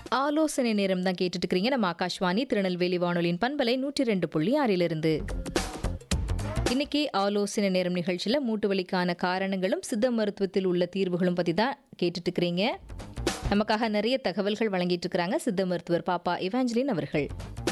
ஆலோசனை நேரம் தான் கேட்டுட்டு இருக்கிறீங்க நம்ம ஆகாஷ்வாணி திருநெல்வேலி வானொலியின் பண்பலை நூற்றி ரெண்டு புள்ளி ஆறிலிருந்து இன்னைக்கு ஆலோசனை நேரம் நிகழ்ச்சியில் மூட்டு வலிக்கான காரணங்களும் சித்த மருத்துவத்தில் உள்ள தீர்வுகளும் பற்றி தான் கேட்டுட்டு இருக்கிறீங்க நமக்காக நிறைய தகவல்கள் வழங்கிட்டு இருக்கிறாங்க சித்த மருத்துவர் பாப்பா இவாஞ்சலின் அவர்கள்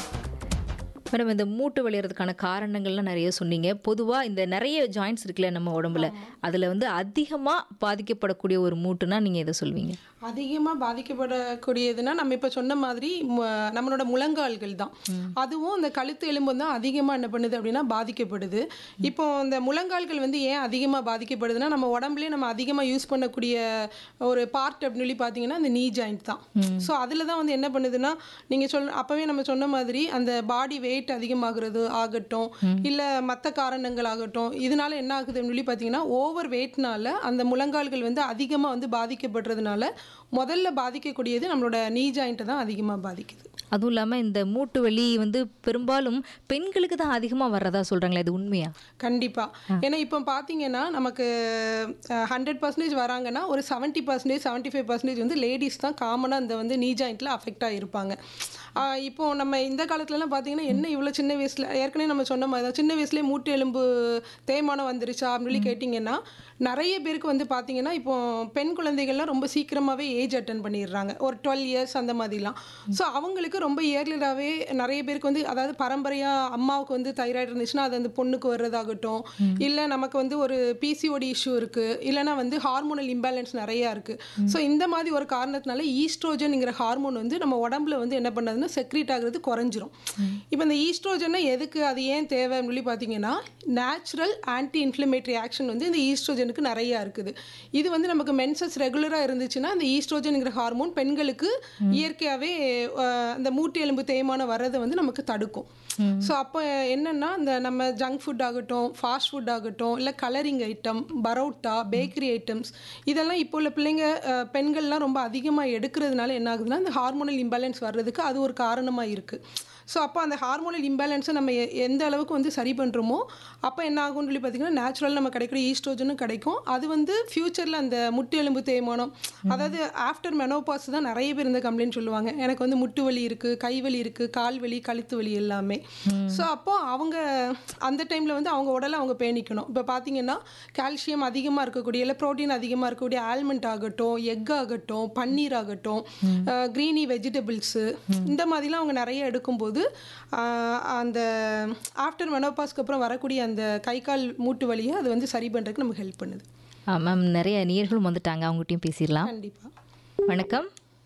மேடம் இந்த மூட்டு வலியறதுக்கான காரணங்கள்லாம் நிறைய சொன்னீங்க பொதுவாக இந்த நிறைய ஜாயின்ட்ஸ் இருக்குல்ல நம்ம உடம்புல அதில் வந்து அதிகமாக பாதிக்கப்படக்கூடிய ஒரு மூட்டுனா நீங்கள் எதை சொல்வீங்க அதிகமாக பாதிக்கப்படக்கூடியதுன்னா நம்ம இப்போ சொன்ன மாதிரி ம- நம்மளோட முழங்கால்கள் தான் அதுவும் இந்த கழுத்து எலும்பு தான் அதிகமாக என்ன பண்ணுது அப்படின்னா பாதிக்கப்படுது இப்போ இந்த முழங்கால்கள் வந்து ஏன் அதிகமாக பாதிக்கப்படுதுன்னா நம்ம உடம்புலேயே நம்ம அதிகமாக யூஸ் பண்ணக்கூடிய ஒரு பார்ட் அப்படின்னு சொல்லி பார்த்தீங்கன்னா இந்த நீ ஜாயிண்ட் தான் ஸோ அதில் தான் வந்து என்ன பண்ணுதுன்னா நீங்கள் சொல் அப்போவே நம்ம சொன்ன மாதிரி அந்த பாடி வெயிட் அதிகமாகிறது ஆகட்டும் இல்லை மற்ற காரணங்கள் ஆகட்டும் இதனால என்ன ஆகுது அப்படின்னு சொல்லி பார்த்தீங்கன்னா ஓவர் வெயிட்னால அந்த முழங்கால்கள் வந்து அதிகமாக வந்து பாதிக்கப்படுறதுனால முதல்ல பாதிக்கக்கூடியது நம்மளோட நீ ஜாயிண்ட்டை தான் அதிகமாக பாதிக்குது அதுவும் இல்லாமல் இந்த மூட்டு வலி வந்து பெரும்பாலும் பெண்களுக்கு தான் அதிகமாக வர்றதா சொல்கிறாங்களே இது உண்மையா கண்டிப்பாக ஏன்னா இப்போ பார்த்தீங்கன்னா நமக்கு ஹண்ட்ரட் பர்சன்டேஜ் வராங்கன்னா ஒரு seventy percentage seventy five percentage வந்து லேடிஸ் தான் காமனாக இந்த வந்து நீ ஜாயிண்ட்டில் அஃபெக்ட் ஆகிருப்பாங்க ஆஹ் இப்போ நம்ம இந்த காலத்துலலாம் பார்த்தீங்கன்னா என்ன இவ்வளோ சின்ன வயசில் ஏற்கனவே நம்ம சொன்ன மாதிரி தான் சின்ன வயசுலேயே மூட்டு எலும்பு தேய்மானம் வந்துருச்சா அப்படின்னு சொல்லி கேட்டிங்கன்னா நிறைய பேருக்கு வந்து பார்த்தீங்கன்னா இப்போ பெண் குழந்தைகள்லாம் ரொம்ப சீக்கிரமாகவே ஏஜ் அட்டன் பண்ணிடுறாங்க ஒரு டுவெல் இயர்ஸ் அந்த மாதிரிலாம் ஸோ அவங்களுக்கு ரொம்ப இயர்லியராகவே நிறைய பேருக்கு வந்து அதாவது பரம்பரையாக அம்மாவுக்கு வந்து தைராய்டு இருந்துச்சுன்னா அது அந்த பொண்ணுக்கு வர்றதாகட்டும் இல்லை நமக்கு வந்து ஒரு பிசிஓடி இஷ்யூ இருக்குது இல்லைன்னா வந்து ஹார்மோனல் இம்பேலன்ஸ் நிறையா இருக்குது ஸோ இந்த மாதிரி ஒரு காரணத்தினால ஈஸ்ட்ரோஜன்ங்கிற ஹார்மோன் வந்து நம்ம உடம்புல வந்து என்ன பண்ணுறதுன்னா செக்ரீட் ஆகுறது குறைஞ்சிரும் இப்போ இந்த ஈஸ்ட்ரோஜனை எதுக்கு அது ஏன் தேவைன்னு சொல்லி பார்த்தீங்கன்னா நேச்சுரல் ஆன்டி இன்ஃப்ளமேட்டரி ஆக்ஷன் வந்து இந்த ஈஸ்ட்ரோஜனுக்கு நிறையா இருக்குது இது வந்து நமக்கு மென்சஸ் ரெகுலராக இருந்துச்சுன்னா அந்த ஈஸ்ட்ரோஜன்ங்கிற ஹார்மோன் பெண்களுக்கு இயற்கையாகவே அந்த மூட்டு எலும்பு தேய்மானம் வர்றதை வந்து நமக்கு தடுக்கும் ஸோ அப்போ என்னென்னா இந்த நம்ம ஜங்க் ஃபுட் ஆகட்டும் ஃபாஸ்ட் ஃபுட் ஆகட்டும் இல்லை colouring item parotta bakery items இதெல்லாம் இப்போ உள்ள பிள்ளைங்க அஹ், பெண்கள்லாம் ரொம்ப அதிகமாக எடுக்கிறதுனால என்ன ஆகுதுன்னா இந்த ஹார்மோனல் இம்பேலன்ஸ் வர்றதுக்கு அது ஒரு காரணமாக இருக்குது ஸோ அப்போ அந்த ஹார்மோனல் இம்பேலன்ஸை நம்ம எ- எந்த அளவுக்கு வந்து சரி பண்ணுறோமோ அப்போ என்ன ஆகும்னு சொல்லி பார்த்தீங்கன்னா நேச்சுரல் நம்ம கிடைக்கிற ஈஸ்ட்ரோஜனும் கிடைக்கும் அது வந்து ஃப்யூச்சரில் அந்த முட்டு எலும்பு தேய்மானம் அதாவது ஆஃப்டர் மெனோபாஸ் தான் நிறைய பேர் இந்த கம்ப்ளைண்ட் சொல்லுவாங்க எனக்கு வந்து முட்டு வலி இருக்குது கை வலி இருக்குது கால் வலி கழுத்து வலி எல்லாமே ஸோ அப்போ அவங்க அந்த டைமில் வந்து அவங்க உடலை அவங்க பேணிக்கணும் இப்போ பார்த்தீங்கன்னா கால்சியம் அதிகமாக இருக்கக்கூடிய இல்லை ப்ரோட்டீன் அதிகமாக இருக்கக்கூடிய ஆல்மண்ட் ஆகட்டும் எக் ஆகட்டும் பன்னீர் ஆகட்டும் க்ரீனி வெஜிடபிள்ஸு இந்த மாதிரிலாம் அவங்க நிறைய எடுக்கும்போது ஆஹ், அந்த ஆஃப்டர் மெனோபாஸ்க்கு அப்புறம் வரக்கூடிய அந்த கை கால் மூட்டு வலியை அது வந்து சரி பண்ணுறதுக்கு நமக்கு ஹெல்ப் பண்ணுது மேம் நிறைய நேர்களும் வந்துட்டாங்க அவங்ககிட்டயும் பேசிடலாம் கண்டிப்பாக வணக்கம்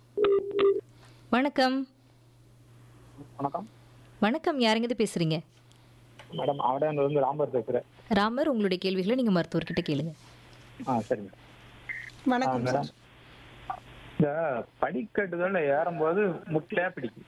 வணக்கம் வணக்கம் வணக்கம் யாருங்கிட்ட பேசுறீங்க மேடம் அவடையாண்டு வந்து ராம்பர் பேசுகிறேன் ராமர் உங்களுடைய கேள்விகளை நீங்க மருத்துவர்கிட்ட கேளுங்க ஆ சரிங்க வணக்கம் மேடம் சார் இந்த படிக்கட்டுகள் ஏறும்போது முட்டிலே பிடிக்கும்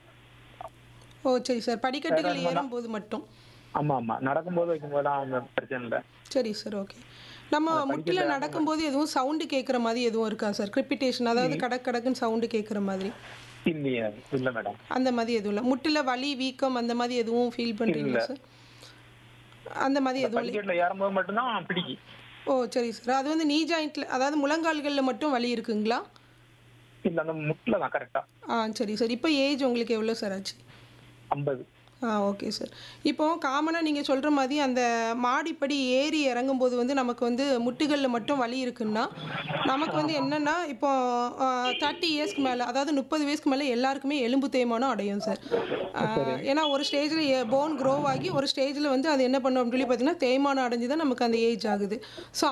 ஓ சரி சார் படிக்கட்டுகள் ஏறும்போது மட்டும் ஆமாம் ஆமாம் நடக்கும்போது வைக்கும்போதெல்லாம் அந்த பிரச்சனை இல்லை சரி சார் ஓகே நம்ம முட்டில நடக்கும்போது எதுவும் சவுண்டு கேட்குற மாதிரி எதுவும் இருக்கா சார் கிரிப்பிட்டேஷன் அதாவது கடக் கடக்குன்னு சவுண்டு கேட்குற மாதிரி இல்லையே இல்லை மேடம் அந்த மாதிரி எதுவும் இல்லை முட்டில் வலி வீக்கம் அந்த மாதிரி எதுவும் ஃபீல் பண்ணுறீங்களா சார் அந்த மாதிரி எதுவும் இல்லை படிக்கட்டில் ஏறும்போது மட்டும்தான் பிடிக்கும் ஓ சரி சார் அது வந்து நீ ஜாயிண்ட்டில் அதாவது முழங்கால்களில் மட்டும் வலி இருக்குங்களா இல்லை அந்த முட்டில் தான் கரெக்டாக ஆ சரி சார் இப்போ ஏஜ் உங்களுக்கு எவ்வளோ சார் ஆச்சு ஐம்பது ஆ ஓகே சார் இப்போ காமனாக நீங்கள் சொல்கிற மாதிரி அந்த மாடிப்படி ஏறி இறங்கும்போது வந்து நமக்கு வந்து முட்டுகளில் மட்டும் வலி இருக்குன்னா நமக்கு வந்து என்னென்னா இப்போ தேர்ட்டி இயர்ஸ்க்கு மேலே அதாவது முப்பது வயசுக்கு மேலே எல்லாருக்குமே எலும்பு தேய்மானம் அடையும் சார் ஏன்னா ஒரு ஸ்டேஜில் போன் க்ரோ ஆகி ஒரு ஸ்டேஜில் வந்து அது என்ன பண்ணும் அப்படின்னு சொல்லி பார்த்தீங்கன்னா தேய்மானம் அடைஞ்சு தான் நமக்கு அந்த ஏஜ் ஆகுது ஸோ